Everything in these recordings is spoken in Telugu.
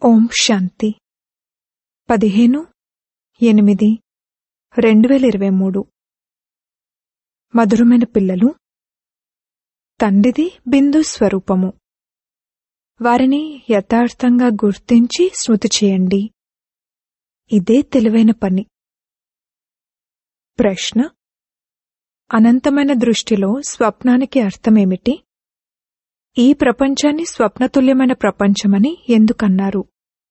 ఓం శాంతి పదిహేను ఎనిమిది రెండు వేల ఇరవై మూడు మధురమైన పిల్లలు తండ్రిది బిందు స్వరూపము వారిని యథార్థంగా గుర్తించి స్మృతి చేయండి ఇదే తెలివైన పని ప్రశ్న అనంతమైన దృష్టిలో స్వప్నానికి అర్థమేమిటి ఈ ప్రపంచాన్ని స్వప్నతుల్యమైన ప్రపంచమని ఎందుకన్నారు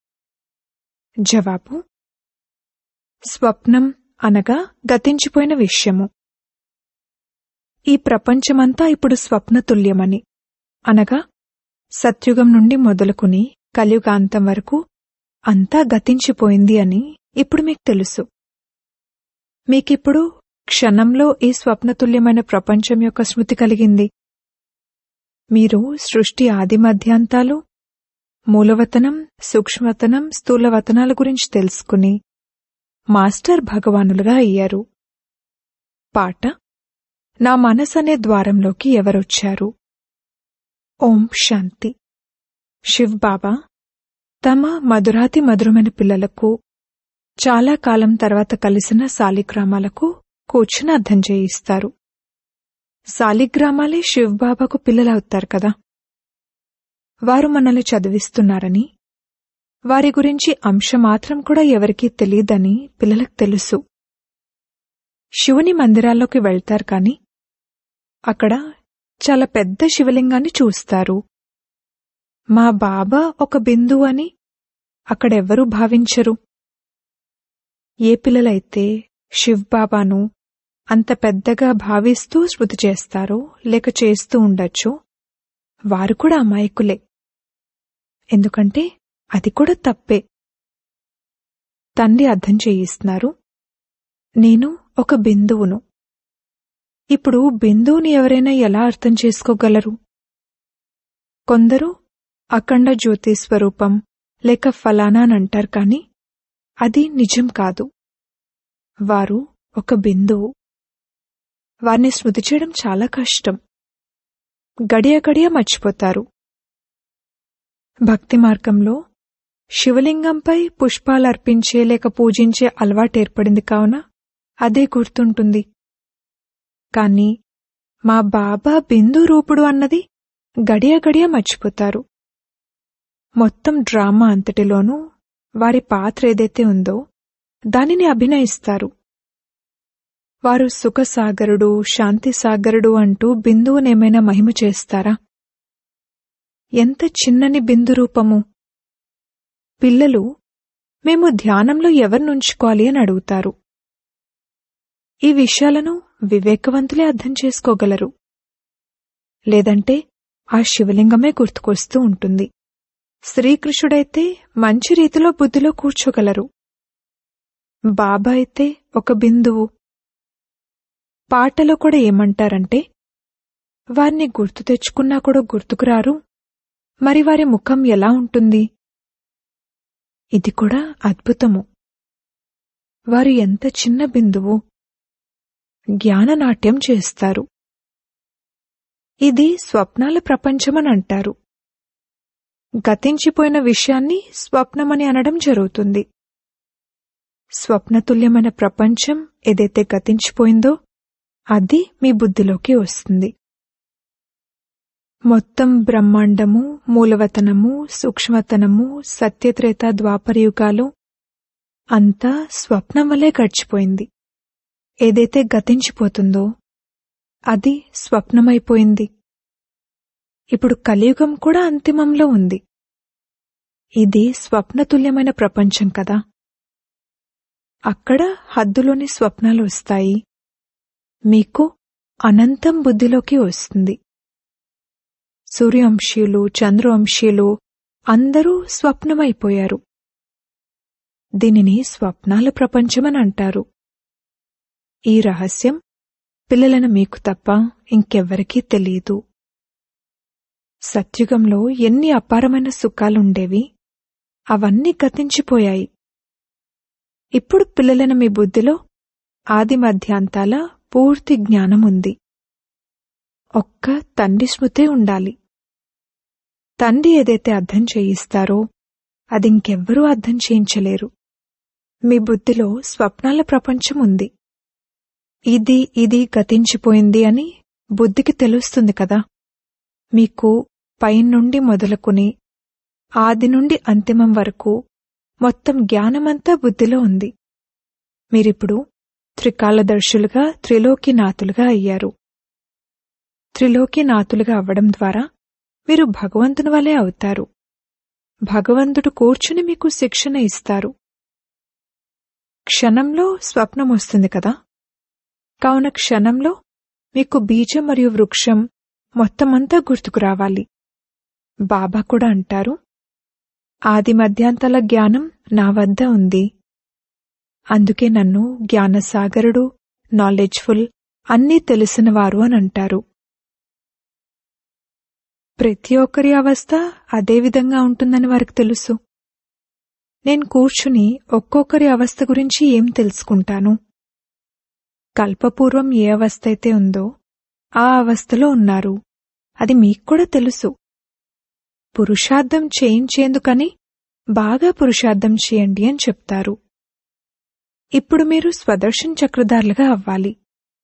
జవాబు స్వప్నం అనగా గతించిపోయిన విషయము ఈ ప్రపంచమంతా ఇప్పుడు స్వప్నతుల్యమని అనగా సత్యుగం నుండి మొదలుకుని కలియుగాంతం వరకు అంతా గతించిపోయింది అని ఇప్పుడు మీకు తెలుసు మీకిప్పుడు క్షణంలో ఈ స్వప్నతుల్యమైన ప్రపంచం యొక్క స్మృతి కలిగింది మీరు సృష్టి ఆది మధ్యాంతాలు మూలవతనం సూక్ష్మవతనం స్థూలవతనాల గురించి తెలుసుకుని మాస్టర్ భగవానులుగా అయ్యారు పాట నా మనసనే ద్వారంలోకి ఎవరొచ్చారు ఓం శాంతి శివ్ బాబా తమ మధురాతి మధురమైన పిల్లలకు చాలా కాలం తర్వాత కలిసిన సాలిగ్రామాలకు కూర్చుని అర్థం చేయిస్తారు సాలిగ్రామాలే శివ్ బాబాకు పిల్లలవుతారు కదా వారు మనల్ని చదివిస్తున్నారని వారి గురించి అంశమాత్రం కూడా ఎవరికీ తెలియదని పిల్లలకు తెలుసు శివుని మందిరాల్లోకి వెళ్తారు కాని అక్కడ చాలా పెద్ద శివలింగాన్ని చూస్తారు మా బాబా ఒక బిందువు అని అక్కడెవ్వరూ భావించరు ఏ పిల్లలైతే శివ్ బాబాను అంత పెద్దగా భావిస్తూ స్మృతి చేస్తారో లేక చేస్తూ ఉండొచ్చు వారు కూడా అమాయకులే ఎందుకంటే అది కూడా తప్పే తండ్రి అర్థం చేయిస్తున్నారు నేను ఒక బిందువును ఇప్పుడు బిందువుని ఎవరైనా ఎలా అర్థం చేసుకోగలరు కొందరు అఖండ జ్యోతి స్వరూపం లేక ఫలానా అని అంటారు కాని అది నిజం కాదు వారు ఒక బిందువు వారిని స్మృతి చేయడం చాలా కష్టం గడియ గడియ మర్చిపోతారు భక్తి మార్గంలో శివలింగంపై పుష్పాలర్పించే లేక పూజించే అలవాటు ఏర్పడింది కావున అదే గుర్తుంటుంది కాని మా బాబా బిందు రూపుడు అన్నది గడియ గడియ మర్చిపోతారు మొత్తం డ్రామా అంతటిలోనూ వారి పాత్ర ఏదైతే ఉందో దానిని అభినయిస్తారు వారు సుఖసాగరుడు శాంతిసాగరుడు అంటూ బిందువునేమైనా మహిమ చేస్తారా ఎంత చిన్నని బిందు రూపము పిల్లలు మేము ధ్యానంలో ఎవరినుంచుకోవాలి అని అడుగుతారు ఈ విషయాలను వివేకవంతులే అర్థం చేసుకోగలరు లేదంటే ఆ శివలింగమే గుర్తుకొస్తూ ఉంటుంది శ్రీకృష్ణుడైతే మంచి రీతిలో బుద్ధిలో కూర్చోగలరు బాబా అయితే ఒక బిందువు పాటలో కూడా ఏమంటారంటే వారిని గుర్తు తెచ్చుకున్నా కూడా గుర్తుకురారు మరి వారి ముఖం ఎలా ఉంటుంది ఇది కూడా అద్భుతము వారు ఎంత చిన్న బిందువు జ్ఞాననాట్యం చేస్తారు ఇది స్వప్నాల ప్రపంచమని అంటారు గతించిపోయిన విషయాన్ని స్వప్నమని అనడం జరుగుతుంది స్వప్నతుల్యమైన ప్రపంచం ఏదైతే గతించిపోయిందో అది మీ బుద్ధిలోకి వస్తుంది మొత్తం బ్రహ్మాండము మూలవతనము సూక్ష్మతనము సత్యత్రేత ద్వాపరయుగాలు అంతా స్వప్నం వల్లే గడిచిపోయింది ఏదైతే గతించిపోతుందో అది స్వప్నమైపోయింది ఇప్పుడు కలియుగం కూడా అంతిమంలో ఉంది ఇది స్వప్నతుల్యమైన ప్రపంచం కదా అక్కడ హద్దులోని స్వప్నాలు వస్తాయి మీకు అనంతం బుద్ధిలోకి వస్తుంది సూర్యవంశీయులు చంద్రవంశీయులు అందరూ స్వప్నమైపోయారు దీనిని స్వప్నాల ప్రపంచమని అంటారు ఈ రహస్యం పిల్లలను మీకు తప్ప ఇంకెవ్వరికీ తెలియదు సత్యుగంలో ఎన్ని అపారమైన సుఖాలుండేవి అవన్నీ గతించిపోయాయి ఇప్పుడు పిల్లలను మీ బుద్ధిలో ఆది మధ్యాంతాల పూర్తి జ్ఞానం ఉంది ఒక్క తండ్రి స్మృతే ఉండాలి తండ్రి ఏదైతే అర్థం చేయిస్తారో అదింకెవ్వరూ అర్థం చేయించలేరు మీ బుద్ధిలో స్వప్నాల ప్రపంచం ఉంది ఇది ఇది గతించిపోయింది అని బుద్ధికి తెలుస్తుంది కదా మీకు పైనుండి మొదలుకుని ఆది నుండి అంతిమం వరకు మొత్తం జ్ఞానమంతా బుద్ధిలో ఉంది మీరిప్పుడు త్రికాలదర్శులుగా త్రిలోకినాథులుగా అయ్యారు త్రిలోకినాథులుగా అవ్వడం ద్వారా మీరు భగవంతుని వలె అవుతారు భగవంతుడు కూర్చుని మీకు శిక్షణ ఇస్తారు క్షణంలో స్వప్నం వస్తుంది కదా కావున క్షణంలో మీకు బీజం మరియు వృక్షం మొత్తమంతా గుర్తుకు రావాలి బాబా కూడా అంటారు ఆది మధ్యాంతల జ్ఞానం నా వద్ద ఉంది అందుకే నన్ను జ్ఞానసాగరుడు నాలెడ్జ్ఫుల్ అన్నీ తెలిసినవారు అని అంటారు ప్రతి ఒక్కరి అవస్థ అదే విధంగా ఉంటుందని వారికి తెలుసు నేను కూర్చుని ఒక్కొక్కరి అవస్థ గురించి ఏం తెలుసుకుంటాను కల్పపూర్వం ఏ అవస్థ అయితే ఉందో ఆ అవస్థలో ఉన్నారు అది మీకు కూడా తెలుసు పురుషార్థం చేయించేందుకని బాగా పురుషార్థం చేయండి అని చెప్తారు ఇప్పుడు మీరు స్వదర్శన్ చక్రధారులుగా అవ్వాలి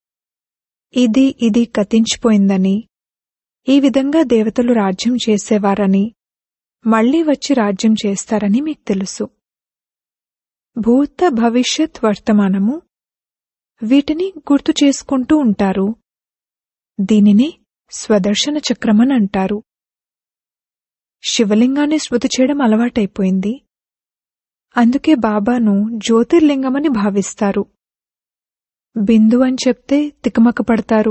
ఇది ఇది కతించిపోయిందని ఈ విధంగా దేవతలు రాజ్యం చేసేవారని మళ్లీ వచ్చి రాజ్యం చేస్తారని మీకు తెలుసు భూత భవిష్యత్ వర్తమానము వీటిని గుర్తు చేసుకుంటూ ఉంటారు దీనిని స్వదర్శన చక్రమని అంటారు శివలింగాన్ని స్మృతి చేయడం అలవాటైపోయింది అందుకే బాబాను జ్యోతిర్లింగమని భావిస్తారు బిందు అని చెప్తే తికమక పడతారు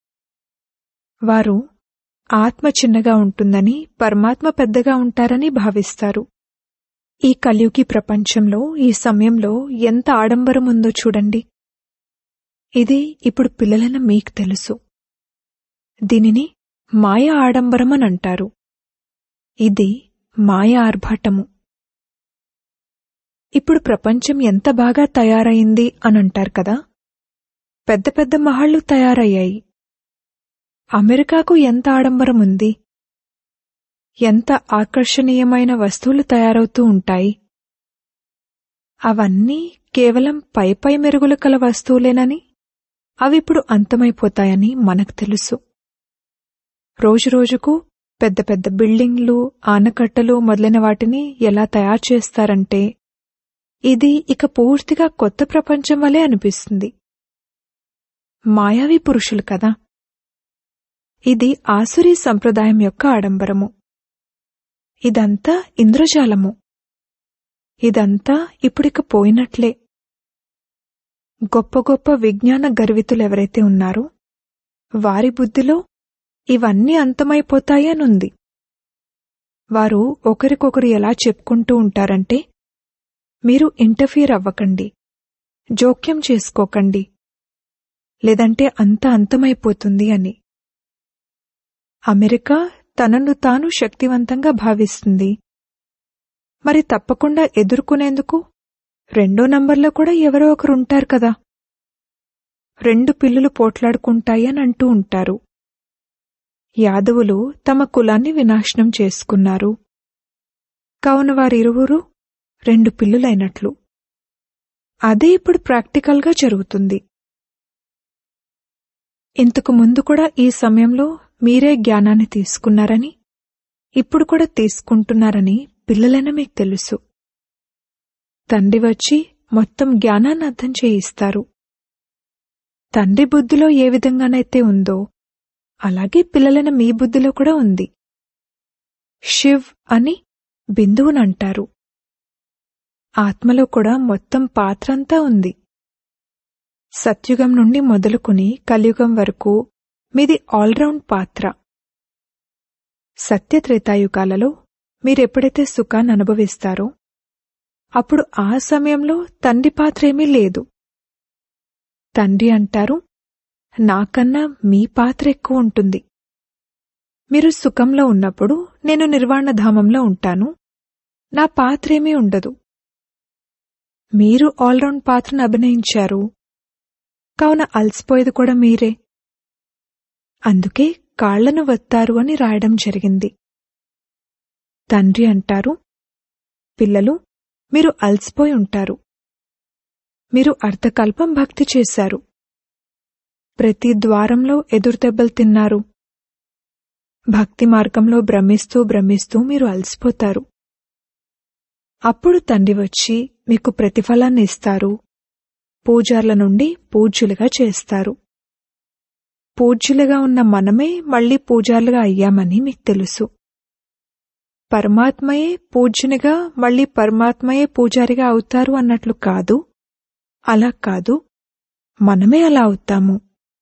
వారు ఆత్మ చిన్నగా ఉంటుందని పరమాత్మ పెద్దగా ఉంటారని భావిస్తారు ఈ కలియుగి ప్రపంచంలో ఈ సమయంలో ఎంత ఆడంబరం ఉందో చూడండి ఇది ఇప్పుడు పిల్లలైన మీకు తెలుసు దీనిని మాయ ఆడంబరం అని అంటారు ఇది మాయ ఆర్భాటము ఇప్పుడు ప్రపంచం ఎంత బాగా తయారైంది అని అంటారు కదా పెద్ద పెద్ద మహళ్లు తయారయ్యాయి అమెరికాకు ఎంత ఆడంబరం ఉంది ఎంత ఆకర్షణీయమైన వస్తువులు తయారవుతూ ఉంటాయి అవన్నీ కేవలం పై పై మెరుగులు కల వస్తువులేనని అవిప్పుడు అంతమైపోతాయని మనకు తెలుసు రోజురోజుకు పెద్ద పెద్ద బిల్డింగ్లు ఆనకట్టలు మొదలైన వాటిని ఎలా తయారు చేస్తారంటే ఇది ఇక పూర్తిగా కొత్త ప్రపంచం వలె అనిపిస్తుంది మాయావి పురుషులు కదా ఇది ఆసురీ సంప్రదాయం యొక్క ఆడంబరము ఇదంతా ఇంద్రజాలము ఇదంతా ఇప్పుడిక పోయినట్లే గొప్ప గొప్ప విజ్ఞాన గర్వితులెవరైతే ఉన్నారో వారి బుద్ధిలో ఇవన్నీ అంతమైపోతాయి అనుంది వారు ఒకరికొకరు ఎలా చెప్పుకుంటూ ఉంటారంటే మీరు ఇంటర్ఫియర్ అవ్వకండి జోక్యం చేసుకోకండి లేదంటే అంత అంతమైపోతుంది అని అమెరికా తనను తాను శక్తివంతంగా భావిస్తుంది మరి తప్పకుండా ఎదుర్కొనేందుకు రెండో నంబర్లో కూడా ఎవరో ఒకరు ఉంటారు కదా రెండు పిల్లులు పోట్లాడుకుంటాయి అని అంటూ ఉంటారు యాదవులు తమ కులాన్ని వినాశనం చేసుకున్నారు కావున వారిరువురు రెండు పిల్లులైనట్లు అదే ఇప్పుడు ప్రాక్టికల్గా జరుగుతుంది ఇంతకు ముందు కూడా ఈ సమయంలో మీరే జ్ఞానాన్ని తీసుకున్నారని ఇప్పుడు కూడా తీసుకుంటున్నారని పిల్లలైన మీకు తెలుసు తండ్రి వచ్చి మొత్తం జ్ఞానాన్ని అర్థం చేయిస్తారు తండ్రి బుద్ధిలో ఏ విధంగానైతే ఉందో అలాగే పిల్లలైన మీ బుద్ధిలో కూడా ఉంది శివ్ అని బిందువునంటారు ఆత్మలో కూడా మొత్తం పాత్రంతా ఉంది సత్యుగం నుండి మొదలుకుని కలియుగం వరకు మీది ఆల్రౌండ్ పాత్ర సత్యత్రేతాయుగాలలో మీరెప్పుడైతే సుఖాన్ని అనుభవిస్తారో అప్పుడు ఆ సమయంలో తండ్రి పాత్ర ఏమీ లేదు తండ్రి అంటారు నాకన్నా మీ పాత్ర ఎక్కువ ఉంటుంది మీరు సుఖంలో ఉన్నప్పుడు నేను నిర్వాణధామంలో ఉంటాను నా పాత్ర ఏమీ ఉండదు మీరు ఆల్రౌండ్ పాత్రను అభినయించారు కావున అలసిపోయేది కూడా మీరే అందుకే కాళ్లను వత్తారు అని రాయడం జరిగింది తండ్రి అంటారు పిల్లలు మీరు అలసిపోయి ఉంటారు మీరు అర్ధకల్పం భక్తి చేశారు ప్రతి ద్వారంలో ఎదురుదెబ్బలు తిన్నారు భక్తి మార్గంలో భ్రమిస్తూ భ్రమిస్తూ మీరు అలసిపోతారు అప్పుడు తండ్రి వచ్చి మీకు ప్రతిఫలాన్ని ఇస్తారు పూజార్ల నుండి పూజ్యులుగా చేస్తారు పూజ్యులుగా ఉన్న మనమే మళ్లీ పూజారులుగా అయ్యామని మీకు తెలుసు పరమాత్మయే పూజ్యునిగా మళ్లీ పరమాత్మయే పూజారిగా అవుతారు అన్నట్లు కాదు అలా కాదు మనమే అలా అవుతాము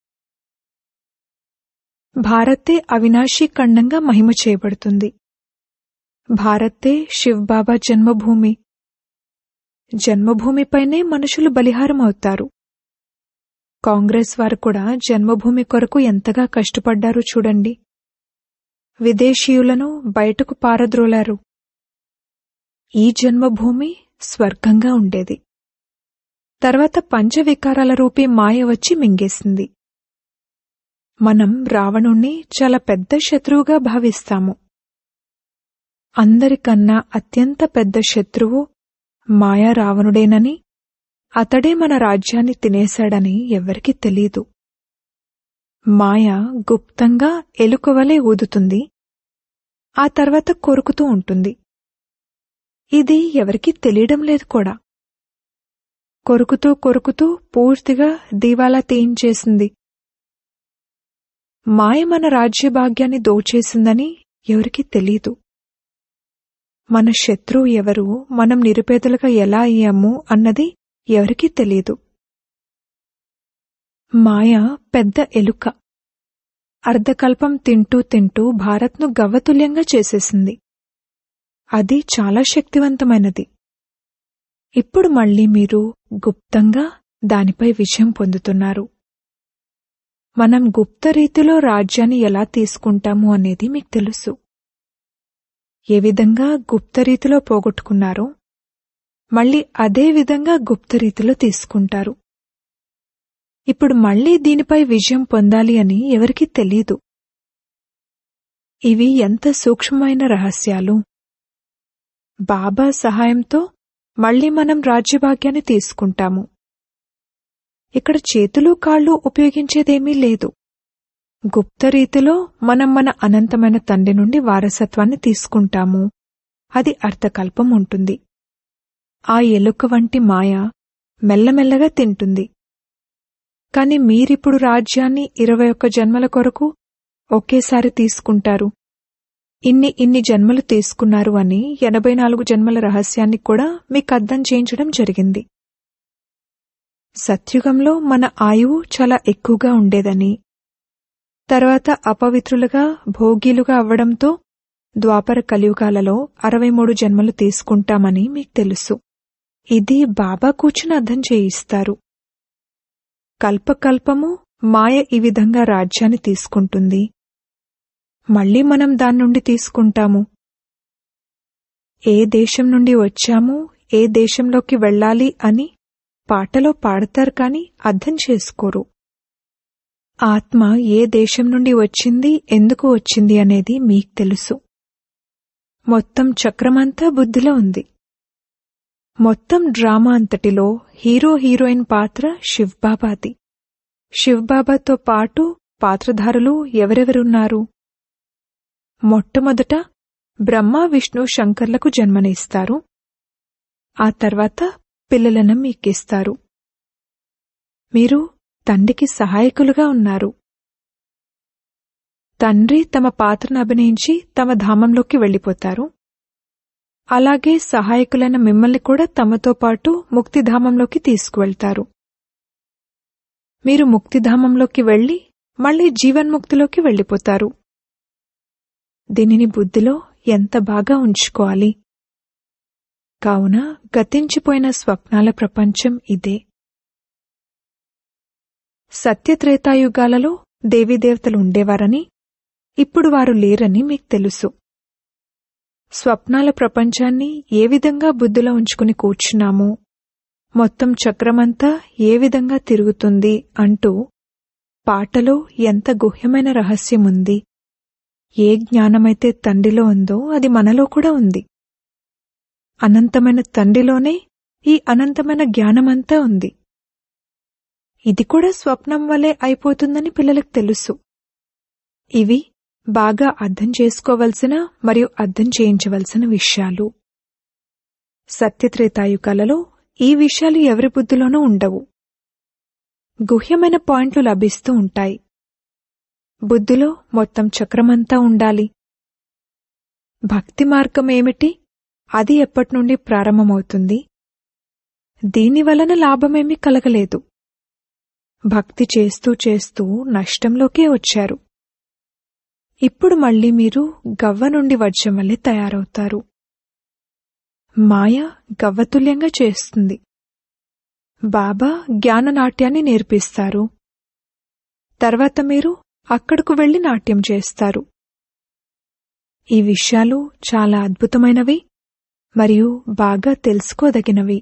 భారతే అవినాశీ ఖండంగా మహిమ చేయబడుతుంది భారతే శివ్బాబా జన్మభూమి జన్మభూమిపైనే మనుషులు బలిహారం అవుతారు కాంగ్రెస్ వారు కూడా జన్మభూమి కొరకు ఎంతగా కష్టపడ్డారో చూడండి విదేశీయులను బయటకు పారద్రోలారు ఈ జన్మభూమి స్వర్గంగా ఉండేది తర్వాత పంచవికారాల రూపీ మాయ వచ్చి మింగేసింది మనం రావణుణ్ణి చాలా పెద్ద శత్రువుగా భావిస్తాము అందరికన్నా అత్యంత పెద్ద శత్రువు మాయా రావణుడేనని అతడే మన రాజ్యాన్ని తినేశాడని ఎవరికీ తెలీదు మాయ గుప్తంగా ఎలుకవలే ఊదుతుంది ఆ తర్వాత కొరుకుతూ ఉంటుంది ఇది ఎవరికీ తెలియడం లేదు కూడా కొరుకుతూ కొరుకుతూ పూర్తిగా దీవాలా తీయించేసింది మాయ మన రాజ్యభాగ్యాన్ని దోచేసిందని ఎవరికీ తెలీదు మన శత్రువు ఎవరు మనం నిరుపేదలుగా ఎలా అయ్యాము అన్నది ఎవరికీ తెలీదు మాయ పెద్ద ఎలుక అర్ధకల్పం తింటూ తింటూ భారత్ను గవ్వతుల్యంగా చేసేసింది అది చాలా శక్తివంతమైనది ఇప్పుడు మళ్ళీ మీరు గుప్తంగా దానిపై విజయం పొందుతున్నారు మనం గుప్త రీతిలో రాజ్యాన్ని ఎలా తీసుకుంటాము అనేది మీకు తెలుసు ఏ విధంగా గుప్త రీతిలో పోగొట్టుకున్నారో మళ్ళీ అదే విధంగా గుప్త రీతిలో తీసుకుంటారు ఇప్పుడు మళ్ళీ దీనిపై విజయం పొందాలి అని ఎవరికీ తెలీదు ఇవి ఎంత సూక్ష్మమైన రహస్యాలు బాబా సహాయంతో మళ్ళీ మనం రాజ్యభాగ్యాన్ని తీసుకుంటాము ఇక్కడ చేతులు కాళ్ళు ఉపయోగించేదేమీ లేదు గుప్త రీతిలో మనం మన అనంతమైన తండ్రి నుండి వారసత్వాన్ని తీసుకుంటాము అది అర్థకల్పం ఉంటుంది ఆ ఎలుక వంటి మాయ మెల్లమెల్లగా తింటుంది కాని మీరిప్పుడు రాజ్యాన్ని ఇరవై ఒక్క జన్మల కొరకు ఒకేసారి తీసుకుంటారు ఇన్ని ఇన్ని జన్మలు తీసుకున్నారు అని ఎనభై నాలుగు జన్మల రహస్యాన్ని కూడా మీకు అర్థం చేయించడం జరిగింది సత్యుగంలో మన ఆయువు చాలా ఎక్కువగా ఉండేదని తర్వాత అపవిత్రులుగా భోగిలుగా అవ్వడంతో ద్వాపర కలియుగాలలో అరవై మూడు జన్మలు తీసుకుంటామని మీకు తెలుసు ఇది బాబా కూర్చుని అర్థం చేయిస్తారు కల్పకల్పము మాయ ఈ విధంగా రాజ్యాన్ని తీసుకుంటుంది మళ్ళీ మనం దాని నుండి తీసుకుంటాము ఏ దేశం నుండి వచ్చాము ఏ దేశంలోకి వెళ్ళాలి అని పాటలో పాడతారు కాని అర్థం చేసుకోరు ఆత్మ ఏ దేశం నుండి వచ్చింది ఎందుకు వచ్చింది అనేది మీకు తెలుసు మొత్తం చక్రమంతా బుద్ధిలో ఉంది మొత్తం డ్రామా అంతటిలో హీరో హీరోయిన్ పాత్ర శివ్బాబాది శివ్బాబాతో పాటు పాత్రధారులు ఎవరెవరున్నారు మొట్టమొదట బ్రహ్మ విష్ణు శంకర్లకు జన్మనిస్తారు ఆ తర్వాత పిల్లలను మీకిస్తారు మీరు తండ్రికి సహాయకులుగా ఉన్నారు తండ్రి తమ పాత్రను అభినయించి తమ ధామంలోకి వెళ్ళిపోతారు అలాగే సహాయకులైన మిమ్మల్ని కూడా తమతో పాటు ముక్తిధామంలోకి తీసుకువెళ్తారు మీరు ముక్తిధామంలోకి వెళ్లి మళ్లీ జీవన్ముక్తిలోకి వెళ్ళిపోతారు దీనిని బుద్ధిలో ఎంత బాగా ఉంచుకోవాలి కావున గతించిపోయిన స్వప్నాల ప్రపంచం ఇదే సత్యత్రేతాయుగాలలో దేవీదేవతలు ఉండేవారని ఇప్పుడు వారు లేరని మీకు తెలుసు స్వప్నాల ప్రపంచాన్ని ఏ విధంగా బుద్ధిలో ఉంచుకుని కూర్చున్నాము మొత్తం చక్రమంతా ఏ విధంగా తిరుగుతుంది అంటూ పాటలో ఎంత గుహ్యమైన రహస్యముంది ఏ జ్ఞానమైతే తండ్రిలో ఉందో అది మనలో కూడా ఉంది అనంతమైన తండ్రిలోనే ఈ అనంతమైన జ్ఞానమంతా ఉంది ఇది కూడా స్వప్నం వలె అయిపోతుందని పిల్లలకు తెలుసు ఇవి బాగా అర్థం చేసుకోవలసిన మరియు అర్థం చేయించవలసిన విషయాలు సత్యత్రేతాయుకాలలో ఈ విషయాలు ఎవరి బుద్ధిలోనూ ఉండవు గుహ్యమైన పాయింట్లు లభిస్తూ ఉంటాయి బుద్ధిలో మొత్తం చక్రమంతా ఉండాలి భక్తి మార్గం ఏమిటి అది ఎప్పటి నుండి ప్రారంభమవుతుంది దీని వలన లాభమేమీ కలగలేదు భక్తి చేస్తూ చేస్తూ నష్టంలోకే వచ్చారు ఇప్పుడు మళ్ళీ మీరు గవ్వ నుండి వజ్రం వల్లే తయారవుతారు మాయ గవ్వతుల్యంగా చేస్తుంది బాబా జ్ఞాననాట్యాన్ని నేర్పిస్తారు తర్వాత మీరు అక్కడకు వెళ్లి నాట్యం చేస్తారు ఈ విషయాలు చాలా అద్భుతమైనవి మరియు బాగా తెలుసుకోదగినవి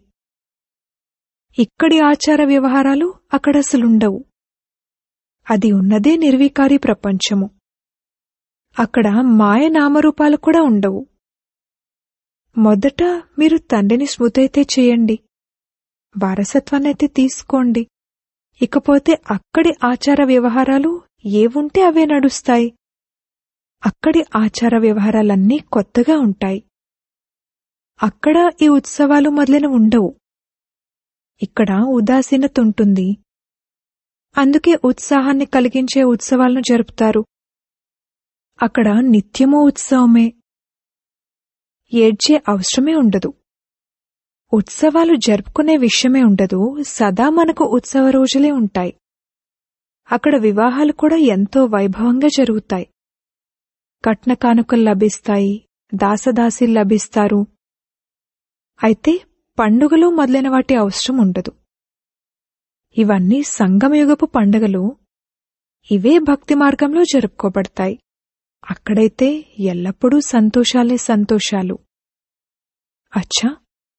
ఇక్కడి ఆచార వ్యవహారాలు అక్కడ అసలుండవు అది ఉన్నదే నిర్వీకారి ప్రపంచము అక్కడ మాయ నామరూపాలు కూడా ఉండవు మొదట మీరు తండ్రిని స్మృతైతే చేయండి వారసత్వాన్నైతే తీసుకోండి ఇకపోతే అక్కడి ఆచార వ్యవహారాలు ఏవుంటే అవే నడుస్తాయి అక్కడి ఆచార వ్యవహారాలన్నీ కొత్తగా ఉంటాయి అక్కడ ఈ ఉత్సవాలు మొదలైన ఉండవు ఇక్కడ ఉదాసీనత ఉంటుంది అందుకే ఉత్సాహాన్ని కలిగించే ఉత్సవాలను జరుపుతారు అక్కడ నిత్యమూ ఉత్సవమే ఏడ్చే అవసరమే ఉండదు ఉత్సవాలు జరుపుకునే విషయమే ఉండదు సదా మనకు ఉత్సవ రోజులే ఉంటాయి అక్కడ వివాహాలు కూడా ఎంతో వైభవంగా జరుగుతాయి కట్న కానుకలు లభిస్తాయి దాసదాసీలు లభిస్తారు అయితే పండుగలు మొదలైన వాటి అవసరం ఉండదు ఇవన్నీ సంగమయుగపు పండుగలు ఇవే భక్తి మార్గంలో జరుపుకోబడతాయి అక్కడైతే ఎల్లప్పుడూ సంతోషాలే సంతోషాలు అచ్చా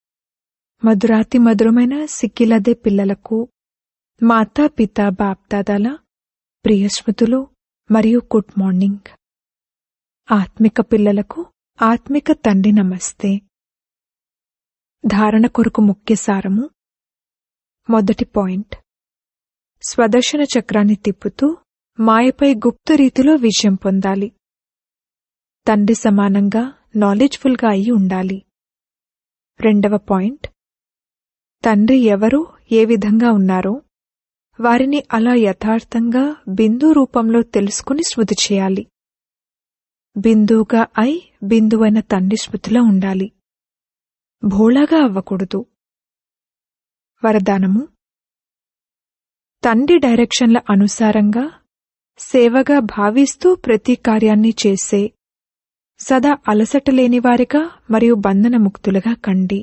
మధురాతి మధురమైన సిక్కిలదే పిల్లలకు మాతా పిత బాప్దాదాల ప్రియ స్మృతులు మరియు గుడ్ మార్నింగ్ ఆత్మిక పిల్లలకు ఆత్మిక తండ్రి నమస్తే ధారణ కొరకు ముఖ్య సారము మొదటి పాయింట్ స్వదర్శన చక్రాన్ని తిప్పుతూ మాయపై గుప్త రీతిలో విజయం పొందాలి తండ్రి సమానంగా నాలెడ్జ్ఫుల్గా అయి ఉండాలి రెండవ పాయింట్ తండ్రి ఎవరు ఏ విధంగా ఉన్నారో వారిని అలా యథార్థంగా బిందు రూపంలో తెలుసుకుని స్మృతి చేయాలి బిందువుగా అయి బిందువైన తండ్రి స్మృతిలో ఉండాలి భోళాగా అవ్వకూడదు వరదానము తండ్రి డైరెక్షన్ల అనుసారంగా సేవగా భావిస్తూ ప్రతి కార్యాన్ని చేసే సదా అలసట లేనివారిగా మరియు బంధనముక్తులుగా కండి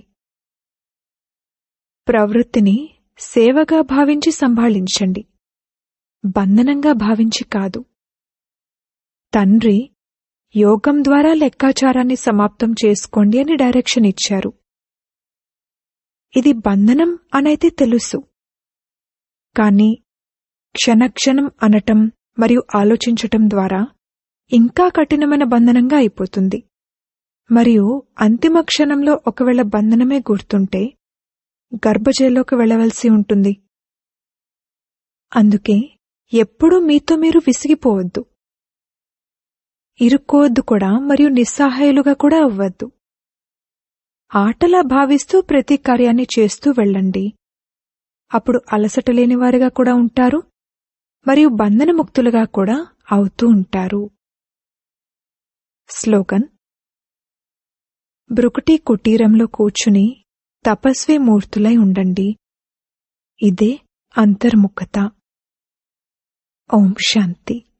ప్రవృత్తిని సేవగా భావించి సంభాళించండి బంధనంగా భావించి కాదు తండ్రి యోగం ద్వారా లెక్కాచారాన్ని సమాప్తం చేసుకోండి అని డైరెక్షన్ ఇచ్చారు ఇది బంధనం అనైతే తెలుసు కాని క్షణక్షణం అనటం మరియు ఆలోచించటం ద్వారా ఇంకా కఠినమైన బంధనంగా అయిపోతుంది మరియు అంతిమ క్షణంలో ఒకవేళ బంధనమే గుర్తుంటే గర్భజైల్లోకి వెళ్లవలసి ఉంటుంది అందుకే ఎప్పుడూ మీతో మీరు విసిగిపోవద్దు ఇరుక్కోవద్దు కూడా మరియు నిస్సహాయులుగా కూడా అవ్వద్దు ఆటలా భావిస్తూ ప్రతి కార్యాన్ని చేస్తూ వెళ్ళండి అప్పుడు అలసట లేనివారిగా కూడా ఉంటారు మరియు బంధనముక్తులుగా కూడా అవుతూ ఉంటారు స్లోగన్ బ్రుకుటి కుటీరంలో కూర్చుని తపస్వి మూర్తులై ఉండండి ఇదే అంతర్ముఖత ఓం శాంతి